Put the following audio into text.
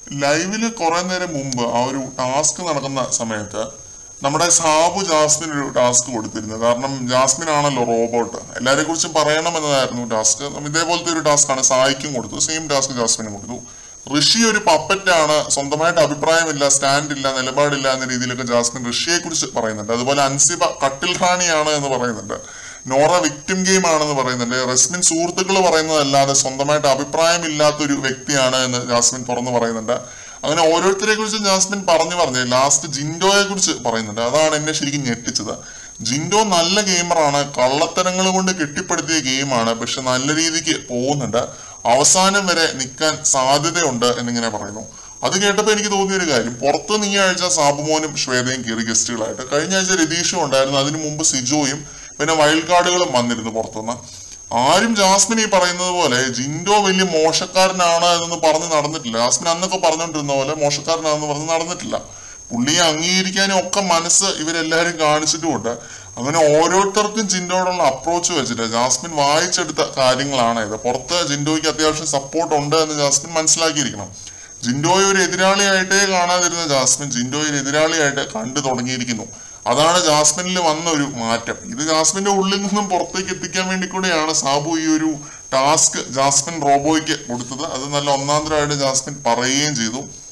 ലൈവില് കുറെ നേരം മുമ്പ് ആ ഒരു ടാസ്ക് നടക്കുന്ന സമയത്ത് നമ്മുടെ സാബു ജാസ്മിൻ ഒരു ടാസ്ക് കൊടുത്തിരുന്നു കാരണം ജാസ്മിൻ ആണല്ലോ റോബോട്ട് എല്ലാരെ കുറിച്ചും പറയണമെന്നതായിരുന്നു ടാസ്ക് ഇതേപോലത്തെ ഒരു ടാസ്ക് ആണ് സായിക്കും കൊടുത്തു സെയിം ടാസ്ക് ജാസ്മിനും കൊടുത്തു ഋഷി ഒരു പപ്പറ്റ് ആണ് സ്വന്തമായിട്ട് അഭിപ്രായമില്ല സ്റ്റാൻഡ് ഇല്ല നിലപാടില്ല എന്ന രീതിയിലൊക്കെ ജാസ്മിൻ ഋഷിയെ കുറിച്ച് പറയുന്നുണ്ട് അതുപോലെ അൻസിബ കട്ടിൽ റാണിയാണ് എന്ന് പറയുന്നുണ്ട് നോറ വിക്ടിം ഗെയിം ആണെന്ന് പറയുന്നുണ്ട് റസ്മിൻ സുഹൃത്തുക്കൾ പറയുന്നതല്ലാതെ സ്വന്തമായിട്ട് അഭിപ്രായമില്ലാത്ത ഒരു വ്യക്തിയാണ് എന്ന് ജാസ്മിൻ തുറന്നു പറയുന്നുണ്ട് അങ്ങനെ ഓരോരുത്തരെ കുറിച്ച് ജാസ്മിൻ പറഞ്ഞു പറഞ്ഞ് ലാസ്റ്റ് ജിൻഡോയെ കുറിച്ച് പറയുന്നുണ്ട് അതാണ് എന്നെ ശരിക്കും ഞെട്ടിച്ചത് ജിൻഡോ നല്ല ഗെയിമറാണ് കള്ളത്തരങ്ങൾ കൊണ്ട് കെട്ടിപ്പടുത്തിയ ഗെയിമാണ് പക്ഷെ നല്ല രീതിക്ക് പോകുന്നുണ്ട് അവസാനം വരെ നിൽക്കാൻ സാധ്യതയുണ്ട് എന്നിങ്ങനെ പറയുന്നു അത് കേട്ടപ്പോൾ എനിക്ക് തോന്നിയ ഒരു കാര്യം പുറത്ത് നീ ആഴ്ച സാബുമോനും ശ്വേതയും കയറി ഗസ്റ്റുകളായിട്ട് കഴിഞ്ഞ ആഴ്ച രതീഷും ഉണ്ടായിരുന്നു അതിനു മുമ്പ് സിജോയും പിന്നെ വൈൽഡ് കാർഡുകളും വന്നിരുന്നു പുറത്തുനിന്ന് ആരും ജാസ്മിൻ ഈ പറയുന്നത് പോലെ ജിൻഡോ വലിയ മോശക്കാരനാണ് എന്നൊന്നും പറഞ്ഞ് നടന്നിട്ടില്ല ജാസ്മിൻ അന്നൊക്കെ പറഞ്ഞുകൊണ്ടിരുന്ന പോലെ മോശക്കാരനാണെന്ന് പറഞ്ഞ് നടന്നിട്ടില്ല പുള്ളിയെ അംഗീകരിക്കാനും ഒക്കെ മനസ്സ് ഇവരെല്ലാവരും കാണിച്ചിട്ടുമുണ്ട് അങ്ങനെ ഓരോരുത്തർക്കും ജിൻഡോയോടുള്ള അപ്രോച്ച് വെച്ചിട്ട് ജാസ്മിൻ വായിച്ചെടുത്ത കാര്യങ്ങളാണ് ഇത് പുറത്ത് ജിൻഡോയ്ക്ക് അത്യാവശ്യം സപ്പോർട്ട് ഉണ്ട് എന്ന് ജാസ്മിൻ മനസ്സിലാക്കിയിരിക്കണം ജിൻഡോയെ ഒരു എതിരാളിയായിട്ടേ കാണാതിരുന്ന ജാസ്മിൻ ജിൻഡോയെ ഒരു എതിരാളിയായിട്ട് കണ്ടു തുടങ്ങിയിരിക്കുന്നു അതാണ് ജാസ്മിനിൽ വന്ന ഒരു മാറ്റം ഇത് ജാസ്മിന്റെ ഉള്ളിൽ നിന്നും പുറത്തേക്ക് എത്തിക്കാൻ വേണ്ടി കൂടെയാണ് സാബു ഈ ഒരു ടാസ്ക് ജാസ്മിൻ റോബോയ്ക്ക് കൊടുത്തത് അത് നല്ല ഒന്നാന്തരമായിട്ട് ജാസ്മിൻ പറയുകയും ചെയ്തു